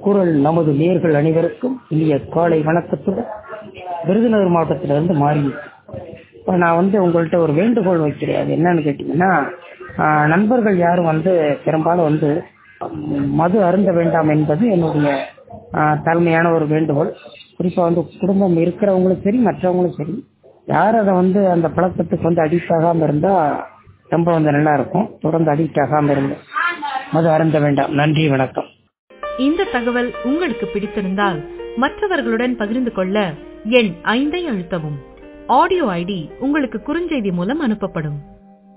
குரல் நமது நேர்கள் அனைவருக்கும் இனிய காலை வணக்கத்துடன் விருதுநகர் மாவட்டத்திலிருந்து மாறி இப்போ நான் வந்து உங்கள்கிட்ட ஒரு வேண்டுகோள் வைக்கிறேன் அது என்னன்னு கேட்டிங்கன்னா ஆஹ், நண்பர்கள் யாரும் வந்து பெரும்பாலும் வந்து ம், மது அருந்த வேண்டாம் என்பது என்னுடைய ஆஹ், தாழ்மையான ஒரு வேண்டுகோள் குறிப்பாக வந்து குடும்பம் இருக்கிறவங்களும் சரி மற்றவங்களும் சரி யார் அதை வந்து அந்த பழக்கத்துக்கு வந்து அடிக்ட் ஆகாமல் இருந்தால் ரொம்ப வந்து நல்லா இருக்கும் தொடர்ந்து அடிக்ட் ஆகாமல் இருங்க மது அருந்த வேண்டாம் நன்றி வணக்கம் இந்த தகவல் உங்களுக்கு பிடித்திருந்தால் மற்றவர்களுடன் பகிர்ந்து கொள்ள எண் ஐந்தை அழுத்தவும் ஆடியோ ஐடி உங்களுக்கு குறுஞ்செய்தி மூலம் அனுப்பப்படும்